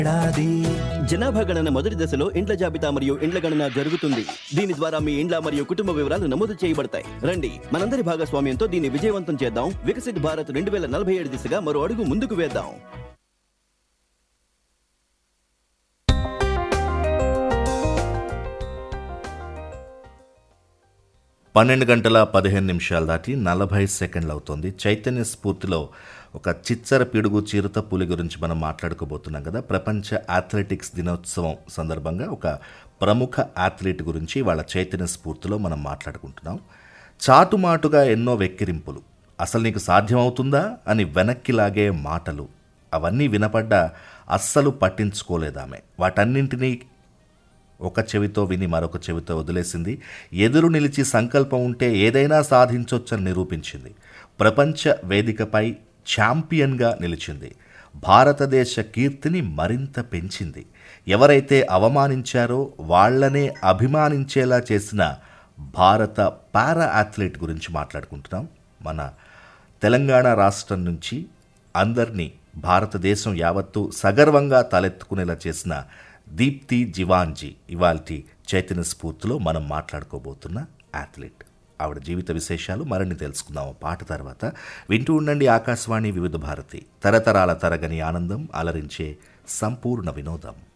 ఏడాది జనాభా గణన మొదటి దశలో ఇండ్ల జాబితా మరియు ఇండ్ల గణన జరుగుతుంది దీని ద్వారా మీ ఇండ్ల మరియు కుటుంబ వివరాలు నమోదు చేయబడతాయి రండి మనందరి భాగస్వామ్యంతో దీన్ని విజయవంతం చేద్దాం వికసిత్ భారత్ రెండు వేల నలభై ఏడు దిశగా మరో అడుగు ముందుకు వేద్దాం పన్నెండు గంటల పదిహేను నిమిషాలు దాటి నలభై సెకండ్లు అవుతుంది చైతన్య స్ఫూర్తిలో ఒక చిచ్చర పిడుగు చిరుత పులి గురించి మనం మాట్లాడుకోబోతున్నాం కదా ప్రపంచ అథ్లెటిక్స్ దినోత్సవం సందర్భంగా ఒక ప్రముఖ అథ్లెట్ గురించి వాళ్ళ చైతన్య స్ఫూర్తిలో మనం మాట్లాడుకుంటున్నాం చాటుమాటుగా ఎన్నో వెక్కిరింపులు అసలు నీకు సాధ్యమవుతుందా అని వెనక్కి లాగే మాటలు అవన్నీ వినపడ్డా అస్సలు పట్టించుకోలేదామె వాటన్నింటినీ ఒక చెవితో విని మరొక చెవితో వదిలేసింది ఎదురు నిలిచి సంకల్పం ఉంటే ఏదైనా సాధించొచ్చని నిరూపించింది ప్రపంచ వేదికపై ఛాంపియన్గా నిలిచింది భారతదేశ కీర్తిని మరింత పెంచింది ఎవరైతే అవమానించారో వాళ్లనే అభిమానించేలా చేసిన భారత పారా అథ్లెట్ గురించి మాట్లాడుకుంటున్నాం మన తెలంగాణ రాష్ట్రం నుంచి అందరినీ భారతదేశం యావత్తు సగర్వంగా తలెత్తుకునేలా చేసిన దీప్తి జివాంజీ ఇవాల్టి చైతన్య స్ఫూర్తిలో మనం మాట్లాడుకోబోతున్న అథ్లెట్ ఆవిడ జీవిత విశేషాలు మరిన్ని తెలుసుకుందాం ఆ పాట తర్వాత వింటూ ఉండండి ఆకాశవాణి వివిధ భారతి తరతరాల తరగని ఆనందం అలరించే సంపూర్ణ వినోదం